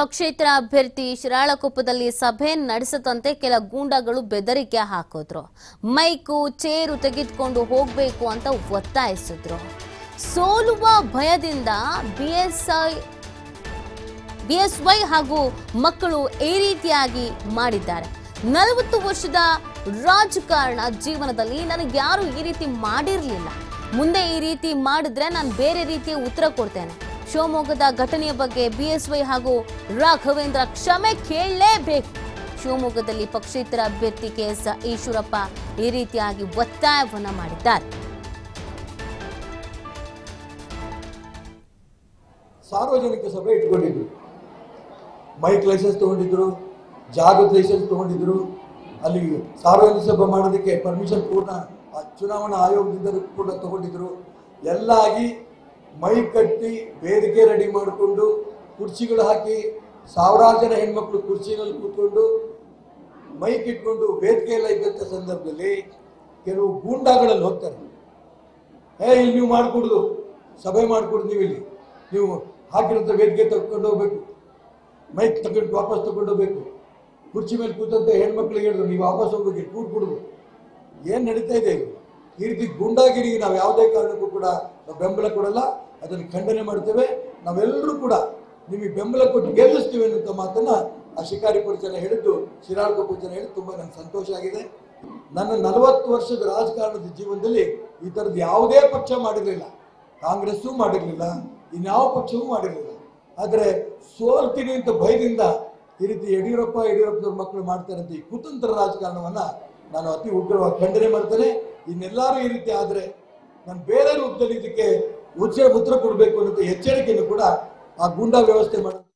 ಪಕ್ಷೇತರ ಅಭ್ಯರ್ಥಿ ಶಿರಾಳಕೊಪ್ಪದಲ್ಲಿ ಸಭೆ ನಡೆಸದಂತೆ ಕೆಲ ಗೂಂಡಾಗಳು ಬೆದರಿಕೆ ಹಾಕಿದ್ರು ಮೈಕು ಚೇರು ತೆಗೆದುಕೊಂಡು ಹೋಗಬೇಕು ಅಂತ ಒತ್ತಾಯಿಸಿದ್ರು ಸೋಲುವ ಭಯದಿಂದ ಬಿಎಸ್ಐ ಬಿಎಸ್ವೈ ಹಾಗೂ ಮಕ್ಕಳು ಈ ರೀತಿಯಾಗಿ ಮಾಡಿದ್ದಾರೆ ನಲವತ್ತು ವರ್ಷದ ರಾಜಕಾರಣ ಜೀವನದಲ್ಲಿ ನನಗೆ ಯಾರು ಈ ರೀತಿ ಮಾಡಿರಲಿಲ್ಲ ಮುಂದೆ ಈ ರೀತಿ ಮಾಡಿದ್ರೆ ನಾನು ಬೇರೆ ರೀತಿಯ ಉತ್ತರ ಕೊಡ್ತೇನೆ ಶಿವಮೊಗ್ಗದ ಘಟನೆಯ ಬಗ್ಗೆ ಬಿಎಸ್ವೈ ಹಾಗೂ ರಾಘವೇಂದ್ರ ಕ್ಷಮೆ ಕೇಳಲೇಬೇಕು ಶಿವಮೊಗ್ಗದಲ್ಲಿ ಪಕ್ಷೇತರ ಅಭ್ಯರ್ಥಿ ಕೆಎಸ್ ಈಶ್ವರಪ್ಪ ಈ ರೀತಿಯಾಗಿ ಒತ್ತಾಯವನ್ನ ಮಾಡಿದ್ದಾರೆ ಸಾರ್ವಜನಿಕ ಸಭೆ ಇಟ್ಕೊಂಡಿದ್ರು ಮೈಕ್ ಲೈಸೆನ್ಸ್ ತಗೊಂಡಿದ್ರು ಜಾಗದ ಲೈಸೆನ್ಸ್ ತಗೊಂಡಿದ್ರು ಅಲ್ಲಿ ಸಾರ್ವಜನಿಕ ಸಭೆ ಮಾಡೋದಕ್ಕೆ ಪರ್ಮಿಷನ್ ಪೂರ್ಣ ಆ ಚುನಾವಣಾ ಆಯೋಗದಿಂದ ಕೂಡ ತಗೊಂಡಿದ್ರು ಎಲ್ಲ ಆಗಿ ಮೈಕ್ ಕಟ್ಟಿ ವೇದಿಕೆ ರೆಡಿ ಮಾಡಿಕೊಂಡು ಕುರ್ಚಿಗಳು ಹಾಕಿ ಸಾವಿರಾರು ಜನ ಹೆಣ್ಮಕ್ಳು ಕುರ್ಚಿನಲ್ಲಿ ಕೂತ್ಕೊಂಡು ಮೈಕ್ ಇಟ್ಕೊಂಡು ವೇದಿಕೆ ಎಲ್ಲ ಇದ್ದಂಥ ಸಂದರ್ಭದಲ್ಲಿ ಕೆಲವು ಗೂಂಡಾಗಳಲ್ಲಿ ಹೋಗ್ತಾರೆ ಏ ಇಲ್ಲಿ ನೀವು ಮಾಡಿಕೊಡುದು ಸಭೆ ಮಾಡಿಕೊಡುದು ನೀವು ಇಲ್ಲಿ ನೀವು ಹಾಕಿರೋಂಥ ವೇದಿಕೆ ತಗೊಂಡು ಹೋಗ್ಬೇಕು ಮೈಕ್ ತಗೊಂಡು ವಾಪಸ್ ತಗೊಂಡು ಹೋಗ್ಬೇಕು ಕುರ್ಚಿ ಮೇಲೆ ಕೂತಂತ ಹೆಣ್ಮಕ್ಳಿಗೆ ಹೇಳಿದ್ರು ನೀವು ವಾಪಸ್ ಹೋಗ್ಬೇಕು ಕೂಟ್ ಕೊಡುದು ಏನು ನಡೀತಾ ಇದೆ ಇದು ಈ ರೀತಿ ಗೂಂಡಾಗಿರಿಗೆ ನಾವು ಯಾವುದೇ ಕಾರಣಕ್ಕೂ ಕೂಡ ನಾವು ಬೆಂಬಲ ಕೊಡಲ್ಲ ಅದನ್ನು ಖಂಡನೆ ಮಾಡ್ತೇವೆ ನಾವೆಲ್ಲರೂ ಕೂಡ ನಿಮಗೆ ಬೆಂಬಲ ಕೊಟ್ಟು ಗೆಲ್ಲಿಸ್ತೀವಿ ಅನ್ನೋಂಥ ಮಾತನ್ನ ಆ ಶಿಕಾರಿಪುರ ಜನ ಹೇಳಿದ್ದು ಶಿರಾಳಕೊಪ್ಪ ಜನ ಹೇಳಿದ್ದು ತುಂಬ ನನಗೆ ಸಂತೋಷ ಆಗಿದೆ ನನ್ನ ನಲವತ್ತು ವರ್ಷದ ರಾಜಕಾರಣದ ಜೀವನದಲ್ಲಿ ಈ ಥರದ್ದು ಯಾವುದೇ ಪಕ್ಷ ಮಾಡಿರಲಿಲ್ಲ ಕಾಂಗ್ರೆಸ್ಸೂ ಮಾಡಿರಲಿಲ್ಲ ಇನ್ಯಾವ ಪಕ್ಷವೂ ಮಾಡಿರಲಿಲ್ಲ ಆದರೆ ಸೋಲ್ತೀನಿ ಅಂತ ಭಯದಿಂದ ಈ ರೀತಿ ಯಡಿಯೂರಪ್ಪ ಯಡಿಯೂರಪ್ಪನವ್ರ ಮಕ್ಕಳು ಮಾಡ್ತಾರೆ ಅಂತ ಈ ಕುತಂತ್ರ ರಾಜಕಾರಣವನ್ನ ನಾನು ಅತಿ ಉಗ್ರವಾಗಿ ಖಂಡನೆ ಮಾಡ್ತೇನೆ ಇನ್ನೆಲ್ಲರೂ ಈ ರೀತಿ ಆದರೆ ನಾನು ಬೇರೆ ರೂಪದಲ್ಲಿ ಇದಕ್ಕೆ ಉಚ್ಚ ಉತ್ತರ ಕೊಡಬೇಕು ಅನ್ನೋ ಎಚ್ಚರಿಕೆಯನ್ನು ಕೂಡ ಆ ಗೂಂಡಾ ವ್ಯವಸ್ಥೆ ಮಾಡಿ